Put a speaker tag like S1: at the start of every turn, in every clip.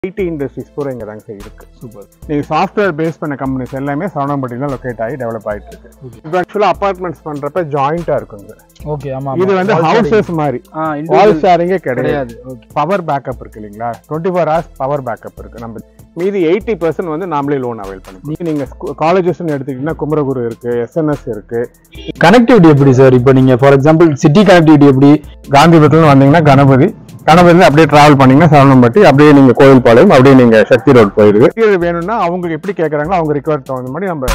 S1: ID industries பூரா இங்கே தாங்க சார் இருக்கு
S2: சூப்பர்
S1: நீங்கள் சாஃப்ட்வேர் பேஸ் பண்ண கம்பெனிஸ் எல்லாமே சரவணம்பட்டியில் தான் லொக்கேட் ஆகி டெவலப் ஆகிட்டு இருக்கு இப்போ ஆக்சுவலாக அப்பார்ட்மெண்ட்ஸ் பண்ணுறப்ப ஜாயிண்ட்டாக இருக்குங்க
S2: ஓகே ஆமா
S1: இது வந்து ஹவுசஸ் மாதிரி
S2: ஆ
S1: வால்
S2: individual
S1: ஷேரிங்கே கிடையாது
S2: கிடையாது ஓகே
S1: பவர் பேக்கப் இருக்கு இல்லைங்களா twenty four hours power backup இருக்கு நம்ம மீதி எயிட்டி பர்சன்ட் வந்து நாமளே லோன் அவைல் பண்ணிக்கலாம் நீங்கள் காலேஜஸ்னு எடுத்துக்கிட்டிங்கன்னா குமரகுரு இருக்கு எஸ்என்எஸ் இருக்கு
S2: கனெக்டிவிட்டி எப்படி சார் இப்போ நீங்க ஃபார் எக்ஸாம்பிள் சிட்டி கனெக்டிவிட்டி எப்படி
S1: காந்திபுரத்துல வந்தீங்கன்னா கணபதி கணபதியில அப்படியே டிராவல் பண்ணீங்கன்னா சரவணம்பட்டி அப்படியே நீங்க கோயில் பாளையம் அப்படியே நீங்க சக்தி ரோட் போயிடுது இது வேணும்னா அவங்க எப்படி கேட்கறாங்களோ அவங்க ரிக்வயர் தகுந்த மாதிரி நம்ம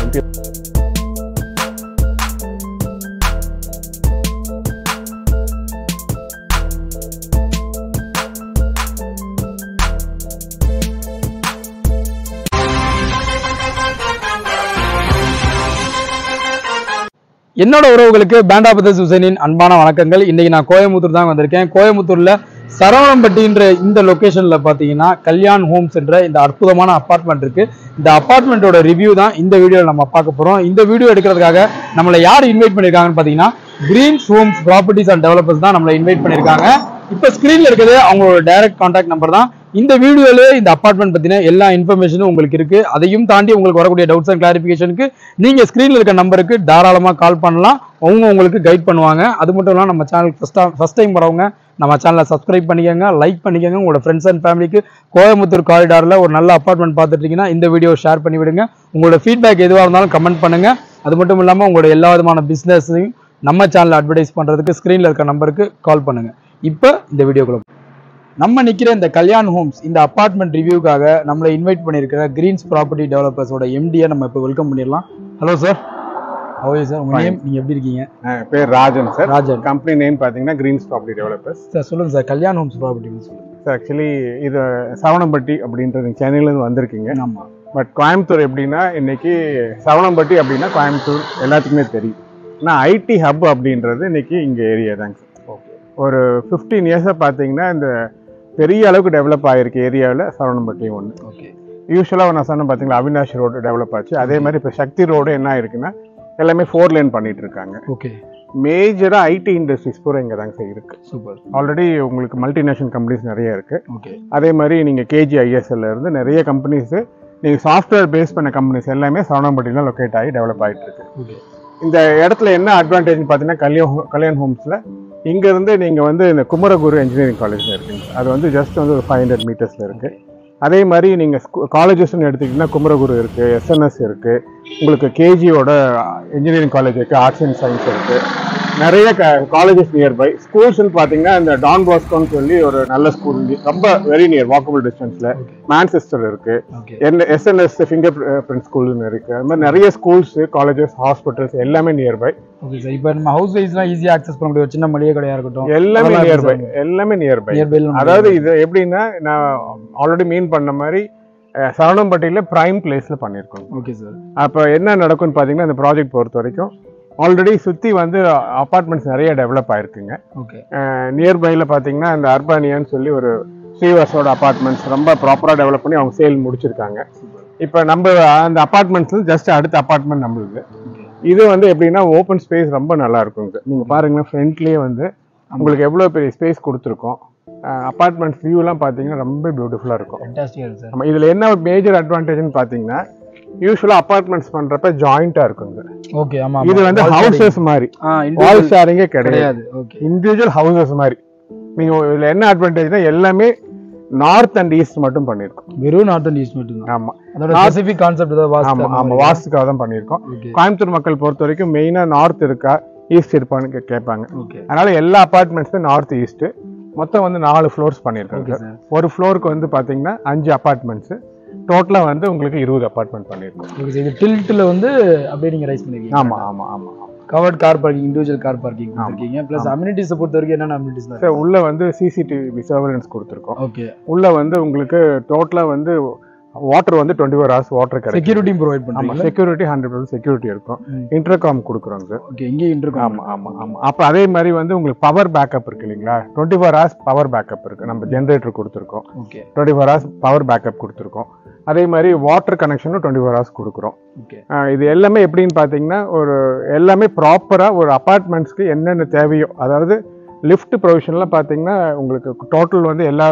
S2: என்னோட உறவுகளுக்கு பேண்டா பிரதர்ஸ் ஹுசைனின் அன்பான வணக்கங்கள் இன்னைக்கு நான் கோயம்புத்தூர் தான் வந்திருக்கேன் கோயம்புத்தூர்ல சரவணம்பட்டின்ற இந்த லொகேஷன்ல பாத்தீங்கன்னா கல்யாண் ஹோம்ஸ் என்ற இந்த அற்புதமான அப்பார்ட்மெண்ட் இருக்கு இந்த அப்பார்ட்மெண்ட்டோட ரிவ்யூ தான் இந்த வீடியோவில் நம்ம பார்க்க போறோம் இந்த வீடியோ எடுக்கிறதுக்காக நம்மளை யார் இன்வைட் பண்ணியிருக்காங்கன்னு பாத்தீங்கன்னா greens homes properties and developers தான் நம்மளை இன்வைட் பண்ணியிருக்காங்க இப்போ ஸ்க்ரீன்ல இருக்கிறது அவங்களோட டைரக்ட் கான்டாக்ட் நம்பர் தான் இந்த வீடியோல இந்த அப்பார்ட்மெண்ட் பத்தின எல்லா இன்ஃபர்மேஷனும் உங்களுக்கு இருக்கு அதையும் தாண்டி உங்களுக்கு வரக்கூடிய டவுட்ஸ் அண்ட் கிளாரிஃபிகேஷனுக்கு நீங்க ஸ்க்ரீன்ல இருக்க நம்பருக்கு தாராளமா கால் பண்ணலாம் அவங்க உங்களுக்கு கைட் பண்ணுவாங்க அது மட்டும் இல்லாமல் நம்ம சேனல் ஃபர்ஸ்ட் ஃபர்ஸ்ட் டைம் வரவங்க நம்ம சேனலை சப்ஸ்கிரைப் பண்ணிக்கோங்க லைக் பண்ணிக்கோங்க உங்களோட ஃப்ரெண்ட்ஸ் அண்ட் ஃபேமிலிக்கு கோயம்புத்தூர் காரிடாரில் ஒரு நல்ல அப்பார்ட்மெண்ட் பார்த்துட்டு இருக்கீங்கன்னா இந்த வீடியோ ஷேர் பண்ணி விடுங்க உங்களோட ஃபீட்பேக் எதுவாக இருந்தாலும் கமெண்ட் பண்ணுங்க அது மட்டும் இல்லாமல் உங்களோட எல்லா விதமான பிஸ்னஸையும் நம்ம சேனலில் அட்வர்டைஸ் பண்ணுறதுக்கு ஸ்க்ரீனில் இருக்க நம்பருக்கு கால் பண்ணுங்க இப்போ இந்த வீடியோக்குள்ள நம்ம நிற்கிற இந்த கல்யாண் ஹோம்ஸ் இந்த அப்பார்ட்மெண்ட் ரிவ்யூக்காக நம்மளை இன்வைட் பண்ணியிருக்கிற கிரீன்ஸ் ப்ராப்பர்ட்டி டெவலப்பர்ஸோட எம்டியை நம்ம இப்போ வெல்கம் பண்ணிடலாம் ஹலோ சார் ஓகே சார் உங்கள் நேம் நீங்கள் எப்படி இருக்கீங்க
S1: அஹ், பேர் Rajan sir
S2: Rajan
S1: company name பார்த்தீங்கன்னா கிரீன்ஸ் ப்ராப்பர்ட்டி டெவலப்பர்ஸ்
S2: சார் சொல்லுங்கள் சார் கல்யாண் ஹோம்ஸ் ப்ராப்பர்ட்டின்னு சொல்லுங்கள்
S1: சார் ஆக்சுவலி இது சரவணம்பட்டி அப்படின்றது சென்னையிலேருந்து வந்திருக்கீங்க
S2: ஆமாம்
S1: பட் கோயம்புத்தூர் எப்படின்னா இன்னைக்கு சரவணம்பட்டி அப்படின்னா கோயம்புத்தூர் எல்லாத்துக்குமே தெரியும் ஆனால் ஐடி ஹப் அப்படின்றது இன்னைக்கு இங்கே ஏரியா தாங்க சார்
S2: ஓகே
S1: ஒரு ஃபிஃப்டீன் இயர்ஸாக பார்த்தீங்கன்னா இந்த பெரிய அளவுக்கு டெவலப் ஆகிருக்கு ஏரியாவில் சரவணம்பட்டி ஒன்று
S2: ஓகே
S1: யூஸ்வலாக நான் சொன்னேன் பார்த்தீங்களா அவினாஷ் ரோடு டெவலப் ஆச்சு அதே மாதிரி இப்போ சக்தி ரோடு என்ன ஆயிருக்குன்னா எல்லாமே ஃபோர் லேன் பண்ணிட்டு இருக்காங்க
S2: ஓகே
S1: மேஜராக ஐடி இண்டஸ்ட்ரீஸ் பூரா இங்கே தாங்க சார் இருக்கு
S2: சூப்பர்
S1: ஆல்ரெடி உங்களுக்கு மல்டிநேஷனல் கம்பெனிஸ் நிறைய இருக்கு
S2: ஓகே
S1: அதே மாதிரி நீங்கள் கேஜி ஐஎஸ்எல்ல இருந்து நிறைய கம்பெனிஸு நீங்கள் சாஃப்ட்வேர் பேஸ் பண்ண கம்பெனிஸ் எல்லாமே சரவணம்பட்டியில் தான் லொக்கேட் ஆகி டெவலப் ஆகிட்டு இருக்கு
S2: ஓகே
S1: இந்த இடத்துல என்ன அட்வான்டேஜ்னு பார்த்தீங்கன்னா கல்யாண் கல்யாண் ஹோம்ஸில் இங்கேருந்து நீங்கள் வந்து இந்த குமரகுரு இன்ஜினியரிங் காலேஜில் இருக்கீங்க அது வந்து ஜஸ்ட் வந்து ஒரு ஃபைவ் ஹண்ட்ரட் மீட்டர்ஸில் இருக்குது அதே மாதிரி நீங்கள் காலேஜஸ்னு எடுத்திங்கன்னா குமரகுரு இருக்குது எஸ்என்எஸ் இருக்குது உங்களுக்கு கேஜியோட இன்ஜினியரிங் காலேஜ் இருக்குது ஆர்ட்ஸ் அண்ட் சயின்ஸ் இருக்குது நிறைய காலேஜஸ் நியர்பை ஸ்கூல்ஸ்னு பார்த்தீங்கன்னா இந்த டான் பாஸ்கோன்னு சொல்லி ஒரு நல்ல ஸ்கூல் ரொம்ப வெரி நியர் வாக்கபிள் டிஸ்டன்ஸில் மான்செஸ்டர் இருக்குது
S2: ஓகே
S1: என்ன எஸ்என்எஸ் ஃபிங்கர் பிரிண்ட் ஸ்கூல்னு இருக்கு அது மாதிரி நிறைய ஸ்கூல்ஸ் காலேஜஸ் ஹாஸ்பிட்டல்ஸ் எல்லாமே நியர்பை
S2: ஓகே சார் இப்போ நம்ம ஹவுஸ் வைஸ்லாம் ஈஸியாக ஆக்சஸ் பண்ண முடியும் ஒரு சின்ன மளிகை கடையாக இருக்கட்டும்
S1: எல்லாமே
S2: அதெல்லாம்
S1: நியர்பை
S2: எப்படி
S1: எல்லாமே நியர்பை
S2: நியர்பையில்
S1: அதாவது இது எப்படின்னா நான் ஆல்ரெடி மீன் பண்ண மாதிரி அஹ், சரவணம்பட்டியில் ப்ரைம் பிளேஸில் பண்ணியிருக்கோம்
S2: ஓகே சார்
S1: அப்போ என்ன நடக்கும்னு பார்த்தீங்கன்னா இந்த ப்ராஜெக்ட் பொறுத்த வரைக்கும் ஆல்ரெடி சுற்றி வந்து அப்பார்ட்மெண்ட்ஸ் நிறைய டெவலப் ஆயிருக்குங்க
S2: ஓகே
S1: நியர்பையில் பார்த்தீங்கன்னா இந்த அர்பானியான்னு சொல்லி ஒரு ஸ்ரீவாஸோட அப்பார்ட்மெண்ட்ஸ் ரொம்ப ப்ராப்பராக டெவலப் பண்ணி அவங்க சேல் முடிச்சிருக்காங்க இப்போ நம்ம அந்த அப்பார்ட்மெண்ட்ஸ்ல ஜஸ்ட் அடுத்த அப்பார்ட்மெண்ட் நம்மளுது இது வந்து எப்படின்னா ஓப்பன் ஸ்பேஸ் ரொம்ப நல்லா இருக்குங்க நீங்கள் பாருங்கன்னா ஃப்ரண்ட்லேயே வந்து உங்களுக்கு எவ்வளோ பெரிய ஸ்பேஸ் கொடுத்துருக்கோம் அப்பார்ட்மெண்ட் வியூலாம் பார்த்தீங்கன்னா ரொம்ப பியூட்டிஃபுல்லாக இருக்கும்
S2: ஃபேண்டாஸ்டிக்காக இருக்கு சார்
S1: நம்ம இதில் என்ன ஒரு மேஜர் அட்வான்டேஜ்னு பார்த்தீங்கன்னா யூஸ்வலாக அப்பார்ட்மெண்ட்ஸ் பண்ணுறப்ப ஜாயிண்ட்டாக இருக்குங்க
S2: ஓகே ஆமாம்
S1: இது வந்து ஹவுசஸ் மாதிரி
S2: ஆ
S1: வால்
S2: individual
S1: ஷேரிங்கே கிடையாது
S2: கிடையாது ஓகே
S1: இண்டிவிஜுவல் ஹவுசஸ் மாதிரி நீங்கள் இதில் என்ன அட்வான்டேஜ்னா எல்லாமே நார்த் அண்ட் ஈஸ்ட் மட்டும் பண்ணியிருக்கோம்
S2: வெறும் நார்த் அண்ட் ஈஸ்ட் மட்டும் தான்
S1: ஆமாம்
S2: அதோட ஸ்பெசிஃபிக் கான்செப்ட் ஏதாவது வாஸ்து
S1: ஆமாம் ஆமாம் வாஸ்துக்காக தான் பண்ணியிருக்கோம்
S2: ஓகே
S1: கோயம்புத்தூர் மக்கள் பொறுத்த வரைக்கும் மெயினாக நார்த் இருக்கா ஈஸ்ட் இருப்பான்னு கே- கேட்பாங்க
S2: ஓகே
S1: அதனால எல்லா அப்பார்ட்மெண்ட்ஸுமே நார்த் ஈஸ்ட் மொத்தம் வந்து நாலு ஃப்ளோர்ஸ் பண்ணியிருக்காங்க
S2: ஓகே சார்
S1: ஒரு ஃப்ளோருக்கு வந்து பார்த்தீங்கன்னா அஞ்சு அப்பார்ட்மெண்ட்ஸ் டோட்டலாக வந்து உங்களுக்கு இருபது அப்பார்ட்மெண்ட் பண்ணியிருக்கோம்
S2: ஓகே சார் இது டில்ட்டில் வந்து அப்படியே நீங்கள் ரைஸ் பண்ணிருக்கீங்க
S1: ஆமாம் ஆமாம் ஆமாம்
S2: covered car parking individual car parking கொடுத்துருக்கீங்க ப்ளஸ் அம்யூனிட்டிஸை பொறுத்த வரைக்கும் என்னென்ன அம்யூனிட்டிஸ் தான்
S1: சார் உள்ள வந்து சிசிடிவி சர்வலன்ஸ் கொடுத்துருக்கோம்
S2: ஓகே
S1: உள்ள வந்து உங்களுக்கு டோட்டலாக வந்து வாட்டர் வந்து டுவெண்ட்டி ஃபோர் ஹவர்ஸ் வாட்டர் கிடைக்கும்
S2: செக்யூரிட்டியும் ப்ரொவைட்
S1: ஆமாம்
S2: பண்ணுறீங்க
S1: செக்யூரிட்டி ஹண்ட்ரட் பர்சன்ட் செக்யூரிட்டி இருக்கும்
S2: ம்.
S1: இன்டர்காம் கொடுக்குறோங்க சார்
S2: ஓகே இங்கேயும் இருக்கும்
S1: ஆமாம் ஆமாம் ஆமாம் அப்போ அதே மாதிரி வந்து உங்களுக்கு பவர் பேக்கப் இருக்கு இல்லைங்களா twenty four hours power backup இருக்கு நம்ம ஜென்ரேட்டர் கொடுத்துருக்கோம்
S2: okay
S1: twenty four hours power backup கொடுத்துருக்கோம் அதே மாதிரி வாட்டர் கனெக்ஷனும் டுவெண்ட்டி ஃபோர் ஹவர்ஸ் கொடுக்குறோம்
S2: ஓகே
S1: ஆஹ் இது எல்லாமே எப்படின்னு பார்த்தீங்கன்னா ஒரு எல்லாமே ப்ராப்பராக ஒரு அப்பார்ட்மெண்ட்ஸ்க்கு என்னென்ன தேவையோ அதாவது லிஃப்ட் ப்ரொவிஷன்லாம் பார்த்தீங்கன்னா உங்களுக்கு டோட்டல் வந்து எல்லா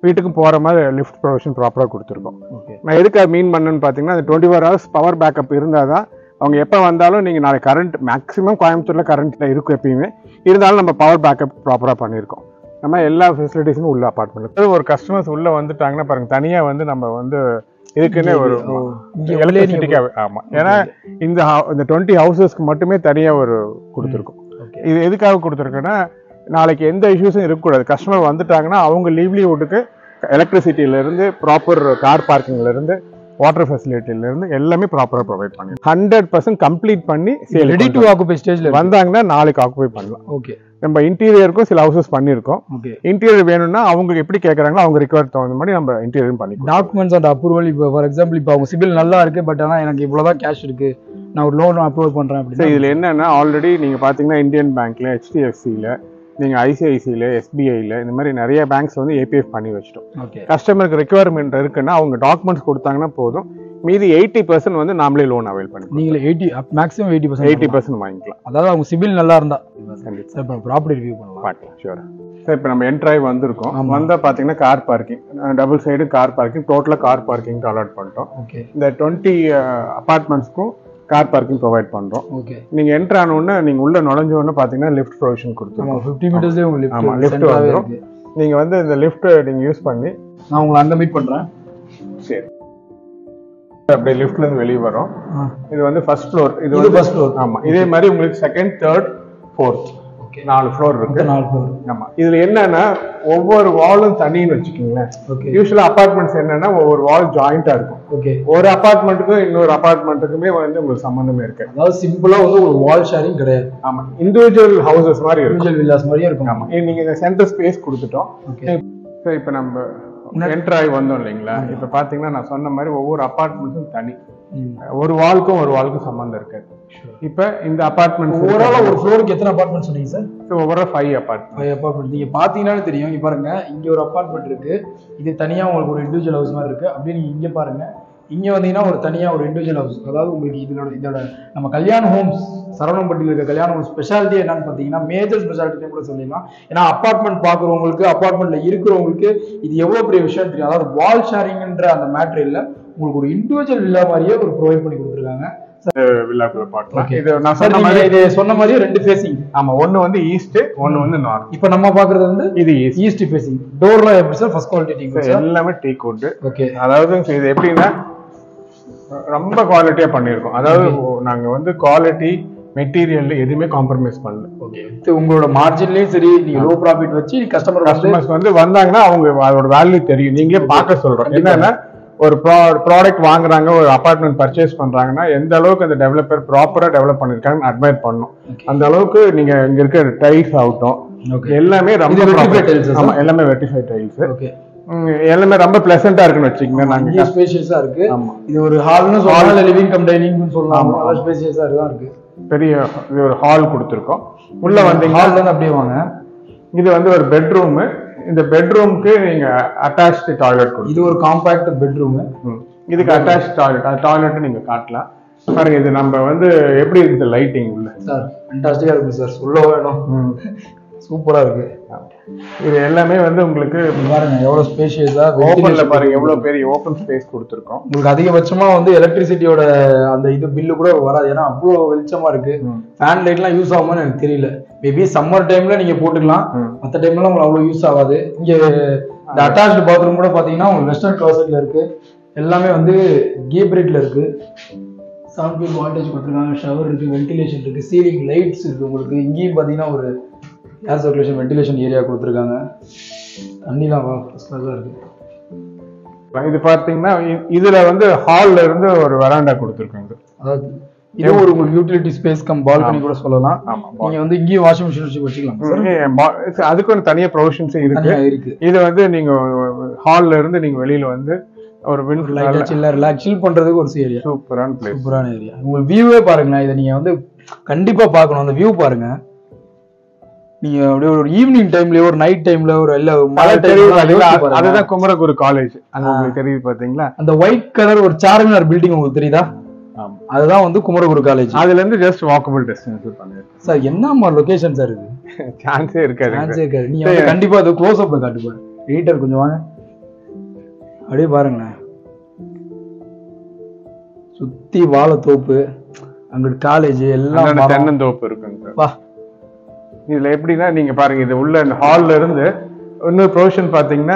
S1: வீட்டுக்கும் போகிற மாதிரி லிஃப்ட் ப்ரொவிஷன் ப்ராப்பராக கொடுத்துருக்கோம்
S2: ஓகே
S1: நான் எதுக்கு மீன் பண்ணேன்னு பார்த்தீங்கன்னா அந்த twenty four hours power backup இருந்தால் தான் அவங்க எப்போ வந்தாலும் நீங்கள் நாளைக்கு கரண்ட் மேக்ஸிமம் கோயம்புத்தூரில் கரண்ட்டில் இருக்கும் எப்பயுமே இருந்தாலும் நம்ம பவர் பேக்கப் ப்ராப்பராக பண்ணியிருக்கோம் நம்ம எல்லா ஃபெசிலிட்டிஸும் உள்ள அப்பார்ட்மெண்ட்டில் ஒரு கஸ்டமர்ஸ் உள்ளே வந்துட்டாங்கன்னா பாருங்க தனியாக வந்து நம்ம வந்து இதுக்குன்னே ஒரு
S2: இங்க உள்ளே
S1: எலக்ட்ரிசிட்டிக்காக ஆமாம் ஏன்னா இந்த hou- இந்த டுவெண்ட்டி ஹவுசஸ்க்கு மட்டுமே தனியாக ஒரு கொடுத்துருக்கோம்
S2: ஓகே
S1: இது எதுக்காக கொடுத்துருக்குன்னா நாளைக்கு எந்த இஷ்யூஸும் இருக்கக்கூடாது கஸ்டமர் வந்துட்டாங்கன்னா அவங்க லீவ்லிவுட்டுக்கு எலக்ட்ரிசிட்டியிலேருந்து ப்ராப்பர் கார் பார்க்கிங்லேருந்து வாட்டர் ஃபெசிலிட்டிலேருந்து எல்லாமே ப்ராப்பராக ப்ரொவைட் பண்ணி ஹண்ட்ரட் பர்சன்ட் கம்ப்ளீட் பண்ணி சேல்
S2: ரெடி டு ஆக்குபை ஸ்டேஜ்ல
S1: வந்தாங்கன்னா நாளைக்கு ஆக்குபை பண்ணலாம்
S2: ஓகே
S1: நம்ம இன்டீரியருக்கும் சில ஹவுசஸ் பண்ணியிருக்கோம்
S2: ஓகே
S1: இன்டீரியர் வேணும்னா அவங்க எப்படி கேட்குறாங்களோ அவங்க ரிக்வயர் தகுந்த மாதிரி நம்ம இன்டீரியரும் பண்ணிக்கலாம்
S2: டாக்குமெண்ட்ஸ் அண்ட் அப்ரூவல் இப்போ ஃபார் எக்ஸாம்பிள் இப்போ அவங்க சிபில் நல்லா இருக்கு பட் ஆனால் எனக்கு இவ்வளோதான் கேஷ் இருக்கு நான் ஒரு லோன் அப்ரூவல் பண்ணுறேன்
S1: ஸோ
S2: அப்படின்னா
S1: இதில் என்னன்னா ஆல்ரெடி நீங்கள் பார்த்தீங்கன்னா இந்தியன் பேங்க்ல ஹெச்டிஎஃப்சியில் நீங்கள் ஐசிஐசியில் எஸ்பிஐயில் இந்த மாதிரி நிறைய பேங்க்ஸ் வந்து ஏபிஎஃப் பண்ணி வச்சிட்டோம்
S2: ஓகே
S1: கஸ்டமருக்கு ரெக்குவயர்மெண்ட் இருக்குன்னா அவங்க டாக்குமெண்ட்ஸ் கொடுத்தாங்கன்னா போதும் மீதி எயிட்டி பர்சன்ட் வந்து நாமளே லோன் அவைல் பண்ணிக்கலாம்
S2: நீங்களே eighty maximum eighty percent
S1: eighty percent வாங்கிக்கலாம்
S2: அதாவது அவங்க சிபில் நல்லா இருந்தா
S1: கண்டிப்பாக
S2: சார் இப்போ ப்ராப்பர்ட்டி ரிவ்யூ பண்ணலாம்
S1: பார்க்கலாம் ஷூர் சார் இப்போ நம்ம என்ட்ராய் வந்திருக்கோம்
S2: ஆமா.
S1: வந்தால் பார்த்தீங்கன்னா car parking double side car parking டோட்டலாக கார் பார்க்கிங் அலாட் பண்ணிட்டோம்
S2: ஓகே
S1: இந்த டுவெண்ட்டி அப்பார்ட்மெண்ட்ஸ்க்கும் கார் பார்க்கிங் ப்ரொவைட் பண்ணுறோம்
S2: ஓகே
S1: நீங்கள் என்ட்ரு ஆனோடனே நீங்கள் உள்ள நுழைஞ்ச உடனே பார்த்தீங்கன்னா லிஃப்ட் ப்ரொவிஷன் கொடுத்துருக்கோம்
S2: ஆமாம் ஃபிஃப்டி மீட்டர்ஸ்லேயே உங்க
S1: ஆமா,
S2: லிஃப்ட்
S1: lift வந்துரும். நீங்கள் வந்து இந்த லிஃப்ட் நீங்கள் யூஸ் பண்ணி
S2: நான் உங்களை அங்கே மீட் பண்ணுறேன்
S1: சரி அப்படியே லிஃப்ட்ல இருந்து வெளியே வரோம் இது வந்து ஃபர்ஸ்ட் ஃப்ளோர் இது
S2: இது
S1: வந்து
S2: ஃபர்ஸ்ட் ஃப்ளோர்
S1: ஆமா இதே மாதிரி உங்களுக்கு செகண்ட் தேர்ட் ஃபோர்த்
S2: ஓகே
S1: நாலு ஃப்ளோர் இருக்கு
S2: நாலு ஃப்ளோர்
S1: ஆமா இதுல என்னன்னா ஒவ்வொரு வாலும் தனின்னு வச்சுக்கோங்களேன்
S2: ஓகே
S1: யூஸ்வலா அபார்ட்மெண்ட்ஸ் என்னன்னா ஒவ்வொரு வால் ஜாயிண்டா இருக்கும்
S2: ஓகே
S1: ஒரு அபார்ட்மெண்ட்டுக்கும் இன்னொரு அபார்ட்மெண்ட்டுக்குமே வந்து உங்களுக்கு சம்மந்தமே இருக்கு
S2: அதாவது சிம்பிளா வந்து ஒரு வால் ஷேரிங் கிடையாது
S1: ஆமா இண்டிவிஜுவல் ஹவுசஸ் மாதிரி இருக்கும்
S2: இண்டிவிஜுவல் வில்லாஸ் மாதிரியே இருக்கும்
S1: ஆமா இது நீங்க இந்த சென்டர் ஸ்பேஸ் கொடுத்துட்டோம்
S2: ஓகே
S1: ஸோ இப்போ நம்ம என்டர் ஆகி வந்தோம் இல்லைங்களா இப்போ பார்த்தீங்கன்னா நான் சொன்ன மாதிரி ஒவ்வொரு அபார்ட்மெண்ட்ஸும் தனி ஒரு வால்க்கும் ஒரு வால்க்கும் சம்மந்தம் இருக்காது இப்போ இந்த அபார்ட்மெண்ட்
S2: ஓவரால் ஒரு ஃப்ளோருக்கு எத்தனை அபார்ட்மெண்ட் சொன்னீங்க சார்
S1: ஒவ்வொரு ஃபைவ் அபார்ட்மெண்ட்
S2: ஃபைவ் அபார்ட்மெண்ட் நீங்க பாத்தீங்கன்னாலே தெரியும் இங்க பாருங்க இங்க ஒரு அபார்ட்மெண்ட் இருக்கு இது தனியா உங்களுக்கு ஒரு இண்டிவிஜுவல் ஹவுஸ் மாதிரி இருக்கு அப்படியே நீங்க இங்க பாருங்க இங்க வந்தீங்கன்னா ஒரு தனியா ஒரு இண்டிவிஜுவல் ஹவுஸ் அதாவது உங்களுக்கு இதோட இதோட நம்ம கல்யாண ஹோம்ஸ் சரவணம்பட்டியில் இருக்க கல்யாண ஹோம்ஸ் ஸ்பெஷாலிட்டி என்னன்னு பார்த்தீங்கன்னா மேஜர் ஸ்பெஷாலிட்டி கூட சொல்லிடலாம் ஏன்னா அப்பார்ட்மெண்ட் பார்க்குறவங்களுக்கு அப்பார்ட்மெண்ட்ல இருக்கிறவங்களுக்கு இது எவ்வளவு பெரிய விஷயம் தெரியும் அதாவது வால் ஷேரிங்ன்ற அந்த மேட்ரு இல்ல உங்களுக்கு ஒரு இண்டிவிஜுவல் வில்லா மாதிரியே ஒரு ப்ரொவைட் பண்ணி கொடுத்துருக்காங்க
S1: வில்லாக்குள்ள பார்க்கலாம்
S2: Okay.
S1: இது நான்
S2: சார்
S1: சொன்ன
S2: நீங்க
S1: மாதிரி
S2: இது சொன்ன மாதிரியே ரெண்டு ஃபேசிங்
S1: ஆமா ஒன்னு வந்து ஈஸ்ட் ஒன்னு வந்து நார்த்
S2: இப்போ நம்ம பார்க்குறது வந்து
S1: இது ஈஸ்ட்
S2: ஈஸ்ட் ஃபேசிங் டோர்லாம் எப்படி sir first quality team sir
S1: எல்லாமே டீ கோட்
S2: ஓகே
S1: அதாவது இது எப்படின்னா ரொம்ப குவாலிட்டியா பண்ணியிருக்கோம் அதாவது நாங்க வந்து குவாலிட்டி மெட்டீரியல் எதுவுமே காம்ப்ரமைஸ் பண்ணல
S2: ஓகே உங்களோட மார்ஜின்லயும் சரி நீங்க லோ ப்ராஃபிட் வச்சு கஸ்டமர்
S1: கஸ்டமர்ஸ் வந்து வந்தாங்கன்னா அவங்க அதோட வேல்யூ தெரியும் நீங்களே பார்க்க சொல்றோம் என்னன்னா ஒரு ப்ராடக்ட் வாங்குறாங்க ஒரு அபார்ட்மெண்ட் பர்ச்சேஸ் பண்றாங்கன்னா எந்த அளவுக்கு அந்த டெவலப்பர் ப்ராப்பரா டெவலப் பண்ணிருக்காங்கன்னு அட்மைர் பண்ணணும் அந்த அளவுக்கு நீங்க இங்க இருக்க டைல்ஸ் ஆகட்டும்
S2: ஓகே
S1: எல்லாமே ரொம்ப
S2: இது vertified
S1: proper.
S2: tiles ஆ,
S1: ஆமா எல்லாமே வெட்டிஃபைட் டைல்ஸ்
S2: ஓகே
S1: எல்லாமே ரொம்ப பிளசண்டா இருக்குன்னு வச்சுக்கோங்க நாங்க
S2: இங்கே ஸ்பேஷியஸா இருக்கு
S1: ஆமா
S2: இது ஒரு ஹால்னு சொல்லலாம் இல்ல லிவிங் கம் டைனிங்னு சொல்லலாம் நல்லா ஸ்பேஷியஸா தான் இருக்கு
S1: பெரிய இது ஒரு ஹால் கொடுத்துருக்கோம் உள்ள வந்தீங்க
S2: ஹால்ல இருந்து அப்படியே வாங்க
S1: இது வந்து ஒரு பெட்ரூம் இந்த பெட்ரூம்க்கு நீங்க அட்டாச்டு டாய்லெட் கொடுக்கும்
S2: இது ஒரு காம்பாக்ட் பெட்ரூம்
S1: இதுக்கு அட்டாச் டாய்லெட் அந்த டாய்லெட் நீங்க காட்டலாம் பாருங்க இது நம்ம வந்து எப்படி இருக்குது லைட்டிங் உள்ள
S2: சார் ஃபண்டாஸ்டிக்கா இருக்கு சார் சொல்ல வேணும் சூப்பரா இருக்கு
S1: இது எல்லாமே வந்து உங்களுக்கு
S2: இங்க பாருங்க எவ்வளவு ஸ்பேஷியஸா
S1: ஓப்பன்ல பாருங்க எவ்வளவு பெரிய ஓப்பன் ஸ்பேஸ் கொடுத்துருக்கோம்
S2: உங்களுக்கு அதிகபட்சமா வந்து எலக்ட்ரிசிட்டியோட அந்த இது பில்லு கூட வராது ஏன்னா அவ்வளோ வெளிச்சமா இருக்கு ஃபேன் லைட்லாம் யூஸ் ஆகுமான்னு எனக்கு தெரியல மேபி சம்மர் டைம்ல நீங்க போட்டுக்கலாம் மற்ற டைம்ல உங்களுக்கு அவ்வளோ யூஸ் ஆகாது இங்க இந்த அட்டாச்டு பாத்ரூம் கூட பாத்தீங்கன்னா உங்களுக்கு வெஸ்டர்ன் க்ளாசெட்ல இருக்கு எல்லாமே வந்து கீப்ரேட்ல இருக்கு செவன் ஃபீட் வால்டேஜ் கொடுத்துருக்காங்க ஷவர் இருக்கு வென்டிலேஷன் இருக்கு சீலிங் லைட்ஸ் இருக்கு உங்களுக்கு இங்கேயும் பாத்தீங்கன்னா ஒரு ஏர் சர்க்குலேஷன் வென்டிலேஷன் ஏரியா கொடுத்துருக்காங்க தண்ணிலாம் ஃபர்ஸ்ட் கிளாஸாக இருக்கு
S1: இது பார்த்தீங்கன்னா இ- இதுல வந்து ஹால்ல இருந்து ஒரு வராண்டா கொடுத்துருக்காங்க
S2: அதாவது இது ஒரு உங்களுக்கு யூட்டிலிட்டி ஸ்பேஸ் கம் பால்கனி கூட சொல்லலாம்
S1: ஆமா
S2: நீங்க வந்து இங்கேயும் வாஷிங் மிஷின் வச்சு வச்சுக்கலாம் சார்
S1: ம், பா- அதுக்கு ஒரு தனியா ப்ரொவிஷன்ஸ் இருக்கு
S2: தனியா இருக்கு
S1: இது வந்து நீங்க ஹால்ல இருந்து நீங்க வெளியில வந்து ஒரு வின்
S2: லைட்டா சில்ல ரிலாக்ஸ் சில் பண்றதுக்கு ஒரு ஏரியா
S1: சூப்பரான பிளேஸ்
S2: சூப்பரான ஏரியா உங்களுக்கு வியூவே பாருங்களேன் இதை நீங்க வந்து கண்டிப்பா பார்க்கணும் அந்த வியூ பாருங்க நீங்க அப்படியே ஒரு ஈவினிங் டைம்லயோ ஒரு நைட் டைம்ல ஒரு இல்ல மழை
S1: தெரியுது
S2: டைம்ல
S1: பாத்தீங்களா? அதுதான் குமரகுரு காலேஜ் அங்க உங்களுக்கு தெரியுது பாத்தீங்களா
S2: அந்த ஒயிட் கலர் ஒரு சார்மினார் பில்டிங் உங்களுக்கு தெரியுதா
S1: ஆமா
S2: அதுதான் வந்து குமரகுரு காலேஜ்
S1: அதுல இருந்து ஜஸ்ட் வாக்கபிள் டிஸ்டன்ஸ் பண்ணிருக்கோம்
S2: சார் என்ன லொகேஷன் சார் இது
S1: சான்ஸே இருக்காது
S2: சான்ஸே இருக்காது நீங்க வந்து கண்டிப்பா அது க்ளோஸ் அப்ல காட்டுப்பாரு எடிட்டர் கொஞ்சம் வாங்க அப்படியே பாருங்களேன் சுத்தி வாழைத்தோப்பு அங்கிட்டு காலேஜ் எல்லாம்
S1: அந்தாண்ட
S2: மரம்.
S1: தென்னந்தோப்பு இருக்குங்க சார்
S2: வா
S1: இதுல எப்படின்னா நீங்க பாருங்க இது உள்ள இந்த ஹால்ல இருந்து இன்னொரு ப்ரொவிஷன் பாத்தீங்கன்னா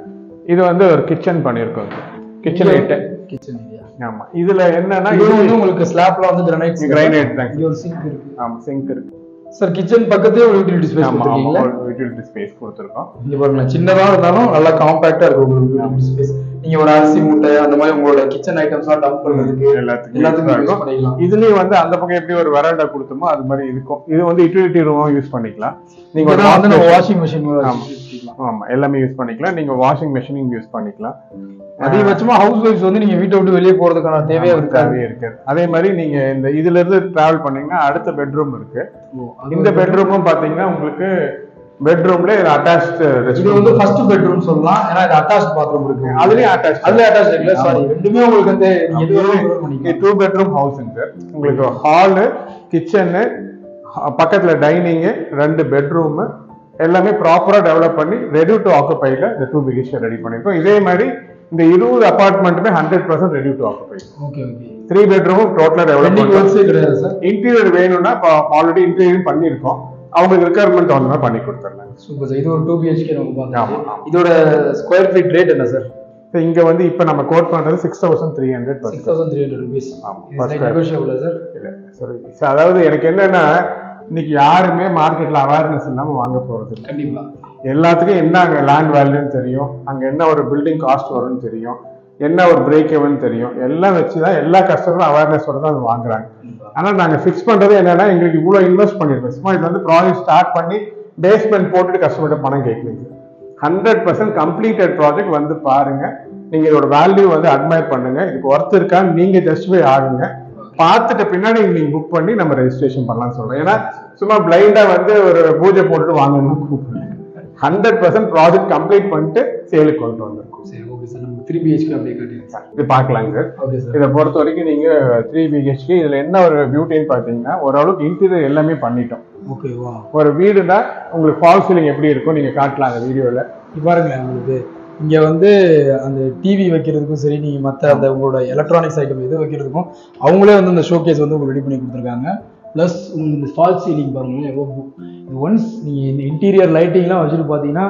S1: இது வந்து ஒரு கிச்சன் பண்ணியிருக்கோங்க கிச்சன் ஐட்ட
S2: கிச்சன் ஏரியா
S1: ஆமா இதுல என்னன்னா
S2: இது
S1: இது
S2: வந்து உங்களுக்கு ஸ்லாப்ல வந்து கிரானைட்
S1: கிரைனைட் தாங்க
S2: இங்க ஒரு சிங்க் இருக்கு
S1: ஆமா சிங்க் இருக்கு
S2: சார் கிச்சன் பக்கத்தே ஒரு யூட்டிலிட்டி ஸ்பேஸ்
S1: ஆமா ஆமா
S2: கொடுத்துருக்கீங்களா
S1: யூட்டிலிட்டி ஸ்பேஸ் கொடுத்துருக்கோம்
S2: இங்க பாருங்களேன் சின்னதா இருந்தாலும் நல்லா காம்பாக்டா இருக்கும் உங்களுக்கு யூட்டிலிட்டி ஸ்பேஸ் நீங்க ஒரு அரிசி மூட்டை அந்த மாதிரி உங்களோட கிச்சன் ஐட்டம்ஸ் எல்லாம் டம்ப் பண்றதுக்கு
S1: எல்லாத்துக்கும்
S2: எல்லாத்துக்கும்
S1: use
S2: யூஸ் பண்ணிக்கலாம்
S1: இதுலயும் வந்து அந்த பக்கம் எப்படி ஒரு வராண்டா கொடுத்தோமோ அது மாதிரி இருக்கும் இது வந்து யூட்டிலிட்டி ரூமும் யூஸ் பண்ணிக்கலாம் நீங்க ஒரு
S2: இங்க வந்து நம்ம
S1: wash
S2: வாஷிங் மிஷின்
S1: ஆமா. ஆமா எல்லாமே யூஸ் பண்ணிக்கலாம் நீங்க வாஷிங் மிஷினிங் யூஸ் பண்ணிக்கலாம்
S2: அதிகபட்சமா ஹவுஸ் ஒய்ஃப்ஸ் வந்து நீங்க வீட்டை விட்டு வெளியே போறதுக்கான தேவையே இருக்காது
S1: தேவையே இருக்காது அதே மாதிரி நீங்க இந்த இதுல இருந்து டிராவல் பண்ணீங்கன்னா அடுத்த பெட்ரூம் இருக்கு இந்த பெட்ரூமும் பாத்தீங்கன்னா உங்களுக்கு பெட்ரூம்ல அட்டாச்டு
S2: இது வந்து ஃபர்ஸ்ட் பெட்ரூம் சொல்லலாம் ஏன்னா இது அட்டாச் பாத்ரூம் இருக்கு
S1: அதுலயும் அட்டாச்
S2: அதுல அட்டாச் இருக்குல்ல சாரி ரெண்டுமே உங்களுக்கு வந்து நீங்க எது வேணாலும் convert பண்ணிக்கலாம்
S1: டூ பெட்ரூம் ஹவுஸுங்க சார் உங்களுக்கு ஹாலு கிச்சனு பக்கத்துல டைனிங்கு ரெண்டு பெட்ரூமு எல்லாமே ப்ராப்பரா டெவலப் பண்ணி ரெடி டு ஆக்குபைல இந்த டூ பிகிஸ்ட் ரெடி பண்ணிருக்கோம் இதே மாதிரி இந்த இருபது அபார்ட்மெண்ட்டுமே hundred percent ready to occupy
S2: okay okay
S1: three பெட்ரூமும் டோட்டலா டெவலப்
S2: பெண்டிங்
S1: பண்ணி
S2: ஒர்க்ஸே கிடையாது சார்
S1: இன்டீரியர் வேணும்னா இப்போ ஆல்ரெடி இன்டீரியர் பண்ணியிருக்கோம் அவங்களுக்கு ரெக்குயர்மெண்ட் தகுந்த மாதிரி பண்ணி கொடுத்துருந்தாங்க
S2: சூப்பர் சார் இது ஒரு டூ பிஹெச்கே நம்ம
S1: ஆமா,
S2: பார்த்தோம்
S1: ஆமா.
S2: இதோட ஸ்கொயர் ஃபீட் ரேட் என்ன சார்
S1: இப்போ இங்க வந்து இப்போ நம்ம கோட் பண்றது six thousand three hundred
S2: six thousand three hundred rupees
S1: ஆமா, per square.
S2: நெகோஷியபிள் சார்
S1: இல்லை sorry. So, அதாவது எனக்கு என்னன்னா இன்னைக்கு யாருமே மார்க்கெட்ல அவேர்னஸ் இல்லாம வாங்க போறது இல்லை
S2: கண்டிப்பா
S1: எல்லாத்துக்கும் என்ன அங்க லேண்ட் வேல்யூன்னு தெரியும் அங்க என்ன ஒரு பில்டிங் காஸ்ட் வரும்னு தெரியும் என்ன ஒரு பிரேக் எவன் தெரியும் எல்லாம் வச்சுதான் எல்லா கஸ்டமரும் அவேர்னஸோட தான் அது வாங்குறாங்க ஆனா நாங்க ஃபிக்ஸ் பண்றது என்னன்னா எங்களுக்கு இவ்வளவு இன்வெஸ்ட் பண்ணிருக்கோம் சும்மா இது வந்து ப்ராஜெக்ட் ஸ்டார்ட் பண்ணி பேஸ்மெண்ட் போட்டுட்டு கஸ்டமர்கிட்ட பணம் கேட்குறீங்க ஹண்ட்ரட் பர்சன்ட் கம்ப்ளீட்டட் ப்ராஜெக்ட் வந்து பாருங்க நீங்க இதோட வேல்யூ வந்து அட்மையர் பண்ணுங்க இதுக்கு ஒர்த் இருக்கான்னு நீங்க ஜஸ்டிஃபை ஆகுங்க பார்த்துட்ட பின்னாடி நீங்க புக் பண்ணி நம்ம ரெஜிஸ்ட்ரேஷன் பண்ணலாம் சொல்றோம் ஏன்னா சும்மா பிளைண்டா வந்து ஒரு பூஜை போட்டுட்டு வாங்கணும்னு கூப்பிடுங்க ஹண்ட்ரட் பர்சன்ட் ப்ராஜெக்ட் கம்ப்ளீட் பண்ணிட்டு சேலுக்கு கொண்டு வந்திருக்கோம்
S2: சரி ஓகே சார் நம்ம த்ரீ பிஹெச்கே அப்படியே காட்டிடுங்க
S1: இது பார்க்கலாங்க சார்
S2: ஓகே சார்
S1: இதை பொறுத்த வரைக்கும் நீங்க த்ரீ பிஹெச்கே இதுல என்ன ஒரு பியூட்டின்னு பாத்தீங்கன்னா ஓரளவுக்கு இன்டீரியர் எல்லாமே பண்ணிட்டோம்
S2: ஓகே வா
S1: ஒரு வீடுனா உங்களுக்கு ஃபால் சீலிங் எப்படி இருக்கும் நீங்க காட்டலாம் அந்த வீடியோல
S2: இது பாருங்களேன் உங்களுக்கு இங்க வந்து அந்த டிவி வைக்கிறதுக்கும் சரி நீங்க மத்த அந்த உங்களோட எலக்ட்ரானிக்ஸ் ஐட்டம் எது வைக்கிறதுக்கும் அவங்களே வந்து அந்த ஷோகேஸ் வந்து உங்களுக்கு ரெடி பண்ணி கொடுத்துருக்காங்க ப்ளஸ் உங்களுக்கு இந்த ஃபால் சீலிங் பாருங்களேன் எவ்வளோ ஒன்ஸ் நீங்க இந்த இன்டீரியர் லைட்டிங்லாம் வச்சுட்டு பார்த்தீங்கன்னா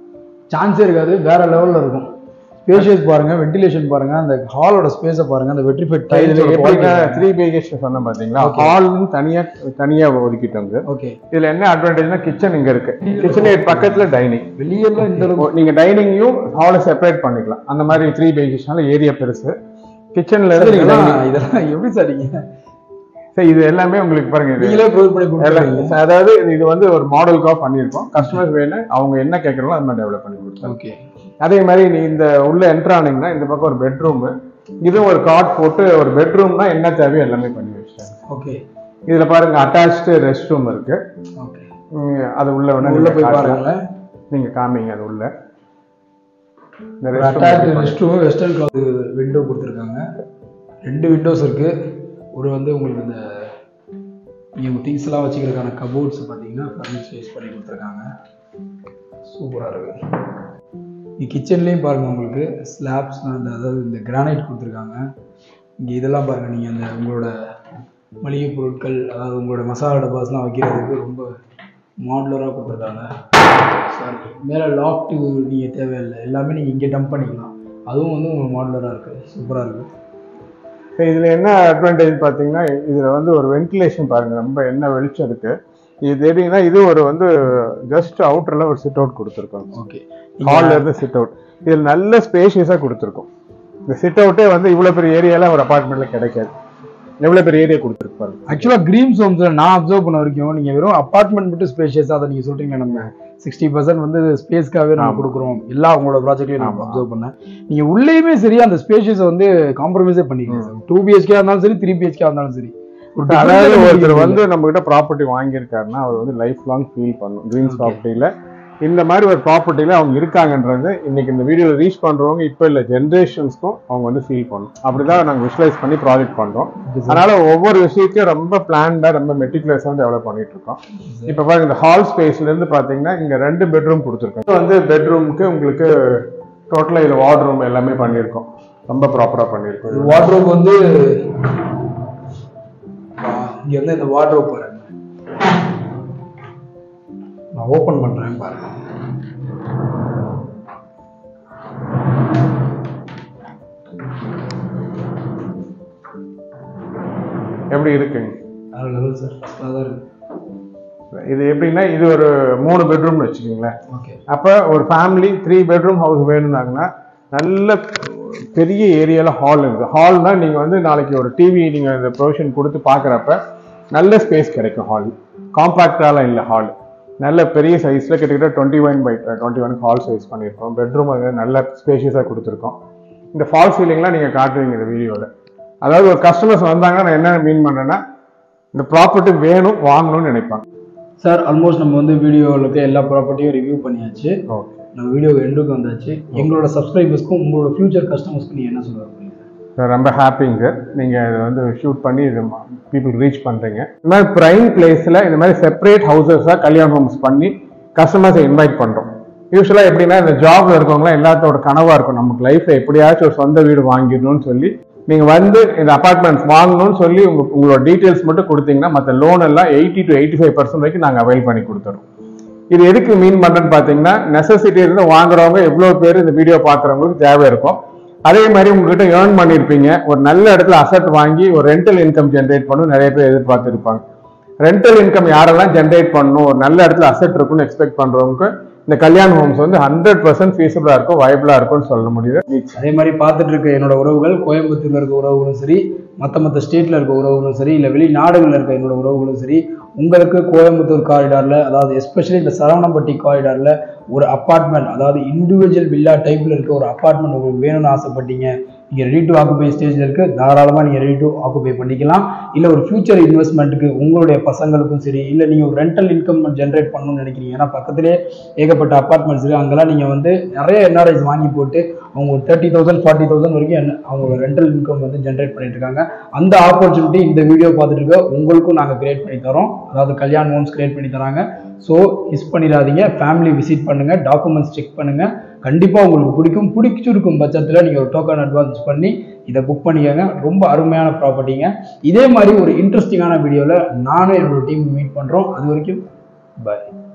S2: சான்ஸே இருக்காது வேற லெவல்ல இருக்கும் ஸ்பேஷியஸ் பாருங்க வென்டிலேஷன் பாருங்க அந்த ஹாலோட ஸ்பேஸை பாருங்க அந்த வெட்ரிஃபைட்
S1: இதுல எப்படின்னா
S2: டைல்ஸ்
S1: த்ரீ பிஹெச் சொன்ன பாத்தீங்களா
S2: Okay.
S1: ஹால்னு தனியா தனியா ஒதுக்கிட்டோங்க
S2: ஓகே
S1: இதுல என்ன அட்வான்டேஜ்னா கிச்சன் இங்க இருக்கு கிச்சன் பக்கத்துல டைனிங்
S2: வெளியெல்லாம் இந்த அளவுக்கு
S1: நீங்க டைனிங்கையும் ஹாலை செப்பரேட் பண்ணிக்கலாம் அந்த மாதிரி த்ரீ பிஹெச்னால ஏரியா பெருசு கிச்சன்ல இருந்து
S2: இதெல்லாம்
S1: dining.
S2: இதெல்லாம் எப்படி சார் நீங்க
S1: சரி, இது எல்லாமே உங்களுக்கு பாருங்க இது
S2: நீங்களே ப்ரொவைட் பண்ணி
S1: எல்லாம்
S2: கொடுத்துருக்கீங்க
S1: அதாவது இது வந்து ஒரு மாடலுக்காக பண்ணியிருக்கோம் கஸ்டமர்ஸ் வேணும் அவங்க என்ன கேட்கறாங்களோ அது மாதிரி டெவலப் பண்ணி கொடுத்தாங்க
S2: ஓகே
S1: அதே மாதிரி நீ இந்த உள்ள என்ட்ரு ஆனீங்கன்னா இந்த பக்கம் ஒரு பெட்ரூம் இதுவும் ஒரு காட் போட்டு ஒரு பெட்ரூம்னா என்ன தேவையோ எல்லாமே பண்ணி வச்சிட்டாங்க
S2: ஓகே
S1: இதுல பாருங்க அட்டாச்சு ரெஸ்ட் ரூம் இருக்கு
S2: ஓகே
S1: உம், அது உள்ள வேணா
S2: உள்ள
S1: நீங்க
S2: போய்
S1: காட்டலாம்.
S2: பாருங்களேன்
S1: நீங்க காமிங்க அது உள்ள இந்த
S2: ஒரு
S1: restroom
S2: அட்டாச்
S1: எப்படி
S2: rest room western cloth window கொடுத்துருக்காங்க ரெண்டு விண்டோஸ் இருக்கு ஒரு வந்து உங்களுக்கு இந்த நீங்கள் திங்ஸ் எல்லாம் வச்சுக்கிறதுக்கான கபோர்ட்ஸ் பார்த்தீங்கன்னா ஃபர்னிச்சர் யூஸ் பண்ணி கொடுத்துருக்காங்க சூப்பராக இருக்கு இங்கே கிச்சன்லேயும் பாருங்கள் உங்களுக்கு ஸ்லாப்ஸ் அந்த அதாவது இந்த கிரானைட் கொடுத்துருக்காங்க இங்கே இதெல்லாம் பாருங்கள் நீங்கள் அந்த உங்களோட மளிகை பொருட்கள் அதாவது உங்களோட மசாலா டப்பாஸ்லாம் வைக்கிறதுக்கு ரொம்ப மாடுலராக கொடுத்துருக்காங்க சாரி மேலே லாஃப்ட்டு நீங்கள் தேவையில்லை எல்லாமே நீங்கள் இங்கே டம்ப் பண்ணிக்கலாம் அதுவும் வந்து உங்களுக்கு மாடுலராக இருக்குது சூப்பராக இருக்குது
S1: So, இதுல என்ன அட்வான்டேஜ் பாத்தீங்கன்னா இதுல வந்து ஒரு வென்டிலேஷன் பாருங்க ரொம்ப என்ன வெளிச்சம் இருக்கு இது தெரியுங்கன்னா இது ஒரு வந்து ஜஸ்ட் அவுட்டர்ல ஒரு சிட் அவுட் கொடுத்துருக்கோம்
S2: ஓகே
S1: ஹால்ல இருந்து சிட் அவுட் இதில் நல்ல ஸ்பேஷியஸா கொடுத்துருக்கோம் இந்த சிட் அவுட்டே வந்து இவ்வளவு பெரிய ஏரியால ஒரு அபார்ட்மெண்ட்ல கிடைக்காது எவ்வளவு பெரிய ஏரியா கொடுத்துருக்கு பாருங்க
S2: ஆக்சுவலாக க்ரீம்ஸ் ஹோம்ஸில் நான் அப்சர்வ் பண்ண வரைக்கும் நீங்கள் வெறும் அப்பார்ட்மெண்ட் மட்டும் ஸ்பேஷியஸாக அதை நீங்கள் சொல்கிறீங்க நம்ம சிக்ஸ்டி பர்சன்ட் வந்து ஸ்பேஸ்க்காகவே நம்ம
S1: ஆமா.
S2: கொடுக்குறோம் எல்லா உங்களோட ப்ராஜெக்ட்லையும் நான்
S1: ஆமா.
S2: அப்சர்வ் பண்ணேன் நீங்கள் உள்ளேயுமே சரி அந்த ஸ்பேஷியஸை வந்து காம்ப்ரமைஸே பண்ணிக்கலாம் டூ பிஹெச்கே இருந்தாலும் சரி த்ரீ பிஹெச்கே இருந்தாலும் சரி ஒரு
S1: அதாவது
S2: difference
S1: ஒருத்தர்
S2: தெரியுது.
S1: வந்து நம்ம கிட்ட ப்ராப்பர்ட்டி வாங்கியிருக்காருன்னா அவர் வந்து லைஃப் லாங் ஃபீல் பண்ணும் க்ரீன்ஸ்
S2: Okay.
S1: ப்ராப்பர்ட்டியில இந்த மாதிரி ஒரு ப்ராப்பர்ட்டியில அவங்க இருக்காங்கன்றது இன்னைக்கு இந்த வீடியோல ரீச் பண்றவங்க இப்போ இல்ல ஜென்ரேஷன்ஸ்க்கும் அவங்க வந்து ஃபீல் பண்ணும் அப்படிதான் நாங்க விஷுவலைஸ் பண்ணி ப்ராஜெக்ட் பண்றோம்
S2: Okay, sir.
S1: அதனால ஒவ்வொரு விஷயத்தையும் ரொம்ப பிளான்டா ரொம்ப மெட்டிகுலஸா டெவலப் பண்ணிட்டு இருக்கோம் இப்ப பாருங்க இந்த ஹால் ஸ்பேஸ்ல இருந்து பாத்தீங்கன்னா இங்க ரெண்டு பெட்ரூம் கொடுத்துருக்கோம் இது வந்து பெட்ரூமுக்கு உங்களுக்கு டோட்டலாக இதில் வார்ட்ரூம் எல்லாமே பண்ணியிருக்கோம் ரொம்ப ப்ராப்பராக பண்ணியிருக்கோம்
S2: வார்ட்ரோப் வந்து ஆ, இங்க வந்து இந்த வார்ட்ரோப் பாருங்க நான் ஓபன் பண்றேன் பாருங்க
S1: எப்படி இருக்குங்க
S2: வேற லெவல் சார் ஃபஸ்ட்டாக தான் இருக்கு
S1: இது எப்படின்னா இது ஒரு மூணு பெட்ரூம்னு வச்சுக்கோங்களேன்
S2: ஓகே
S1: அப்போ ஒரு ஃபேமிலி த்ரீ பெட்ரூம் ஹவுஸ் வேணும்னாங்கன்னா நல்ல பெரிய ஏரியாவில் ஹால் இருக்குது ஹால்னா நீங்கள் வந்து நாளைக்கு ஒரு டிவி நீங்கள் இந்த ப்ரொவிஷன் கொடுத்து பார்க்குறப்ப நல்ல ஸ்பேஸ் கிடைக்கும் ஹால் காம்பாக்டாலாம் இல்லை ஹால் நல்ல பெரிய சைஸில் கிட்டத்தட்ட twenty one by twenty one hall size பண்ணியிருக்கோம் பெட்ரூம் வந்து நல்ல ஸ்பேஷியஸாக கொடுத்துருக்கோம் இந்த ஃபால் சீலிங்லாம் நீங்கள் காட்டுவீங்க இந்த வீடியோவில் அதாவது ஒரு கஸ்டமர்ஸ் வந்தாங்கன்னா நான் என்ன மீன் பண்ணுறேன்னா இந்த ப்ராப்பர்ட்டி வேணும் வாங்கணும்னு நினைப்பாங்க
S2: சார் ஆல்மோஸ்ட் நம்ம வந்து வீடியோவில் இருக்க எல்லா ப்ராப்பர்ட்டியும் ரிவ்யூ பண்ணியாச்சு
S1: ஓகே
S2: நம்ம வீடியோ எண்டுக்கு வந்தாச்சு எங்களோட சப்ஸ்கிரைபர்ஸ்க்கும் உங்களோட ஃபியூச்சர் கஸ்டமர்ஸ்க்கும் நீங்கள் என்ன சொல்ல போறீங்க
S1: சார் ரொம்ப ஹாப்பிங்க சார் நீங்கள் இதை வந்து ஷூட் பண்ணி இது பீப்புள் ரீச் பண்ணுறீங்க இந்த மாதிரி ப்ரைம் பிளேஸில் இந்த மாதிரி செப்பரேட் ஹவுசஸாக கல்யாண ஹோம்ஸ் பண்ணி கஸ்டமர்ஸை இன்வைட் பண்ணுறோம் யூஸ்வலாக எப்படின்னா இந்த ஜாப்ல இருக்கவங்களாம் எல்லாத்தோட கனவாக இருக்கும் நமக்கு லைஃப்பில் எப்படியாச்சும் ஒரு சொந்த வீடு வாங்கிடணும்னு சொல்லி நீங்கள் வந்து இந்த அபார்ட்மெண்ட்ஸ் வாங்கணும்னு சொல்லி உங்க உங்களோட டீட்டெயில்ஸ் மட்டும் கொடுத்தீங்கன்னா மற்ற லோன் எல்லாம் eighty to eighty five percent வரைக்கும் நாங்கள் அவைல் பண்ணி கொடுத்துறோம் இது எதுக்கு மீன் பண்ணுறேன்னு பார்த்தீங்கன்னா நெசசிட்டி இருந்து வாங்குறவங்க எவ்வளோ பேர் இந்த வீடியோ பார்க்குறவங்களுக்கு தேவை இருக்கும் அதே மாதிரி உங்ககிட்ட ஏர்ன் பண்ணியிருப்பீங்க ஒரு நல்ல இடத்துல அசட் வாங்கி ஒரு ரெண்டல் இன்கம் ஜென்ரேட் பண்ணணும் நிறைய பேர் எதிர்பார்த்துருப்பாங்க ரெண்டல் இன்கம் யாரெல்லாம் ஜென்ரேட் பண்ணணும் ஒரு நல்ல இடத்துல அசட் இருக்குன்னு எக்ஸ்பெக்ட் பண்ணுறவங்க இந்த கல்யாண் ஹோம்ஸ் வந்து ஹண்ட்ரட் பர்சன்ட் ஃபீஸபிளாக இருக்கும் வயபிளாக இருக்கும்னு சொல்ல முடியுது
S2: அதே மாதிரி பார்த்துட்டு இருக்க என்னோட உறவுகள் கோயம்புத்தூர்ல இருக்க உறவுகளும் சரி மற்ற மற்ற ஸ்டேட்ல இருக்க உறவுகளும் சரி இல்லை வெளிநாடுகளில் இருக்க என்னோட உறவுகளும் சரி உங்களுக்கு கோயம்புத்தூர் காரிடார்ல அதாவது எஸ்பெஷலி இந்த சரவணம்பட்டி காரிடார்ல ஒரு அப்பார்ட்மெண்ட் அதாவது இண்டிவிஜுவல் வில்லா டைப்ல இருக்க ஒரு அப்பார்ட்மெண்ட் உங்களுக்கு வேணும்னு ஆசைப்பட்டீங்க நீங்கள் ரெடி டு ஆக்குபை ஸ்டேஜில் இருக்கு தாராளமாக நீங்கள் ரெடி டு ஆக்குபை பண்ணிக்கலாம் இல்லை ஒரு ஃபியூச்சர் இன்வெஸ்ட்மெண்ட்டுக்கு உங்களுடைய பசங்களுக்கும் சரி இல்லை நீங்கள் ஒரு ரெண்டல் இன்கம் ஜென்ரேட் பண்ணணும்னு நினைக்கிறீங்க ஏன்னா பக்கத்திலே ஏகப்பட்ட அப்பார்ட்மெண்ட்ஸ் இருக்கு அங்கெல்லாம் நீங்கள் வந்து நிறைய என்ஆர்ஐஸ் வாங்கி போட்டு அவங்க ஒரு தேர்ட்டி தௌசண்ட் ஃபார்ட்டி தௌசண்ட் வரைக்கும் என்ன- அவங்களோட ரெண்டல் இன்கம் வந்து ஜென்ரேட் பண்ணிட்டு இருக்காங்க அந்த ஆப்பர்ச்சுனிட்டி இந்த வீடியோ பார்த்துட்டு இருக்க உங்களுக்கும் நாங்கள் கிரியேட் பண்ணி தரோம் அதாவது கல்யாண் ஹோம்ஸ் கிரியேட் பண்ணி தராங்க ஸோ மிஸ் பண்ணிடாதீங்க ஃபேமிலி விசிட் பண்ணுங்க டாக்குமெண்ட்ஸ் செக் பண்ணுங்க கண்டிப்பாக உங்களுக்கு பிடிக்கும் பிடிச்சிருக்கும் பட்சத்தில் நீங்கள் ஒரு டோக்கன் அட்வான்ஸ் பண்ணி இதை புக் பண்ணிக்கோங்க ரொம்ப அருமையான ப்ராப்பர்ட்டிங்க இதே மாதிரி ஒரு இன்ட்ரெஸ்டிங்கான வீடியோவில் நானும் என்னோட டீம் மீட் பண்ணுறோம் அது வரைக்கும் பாய்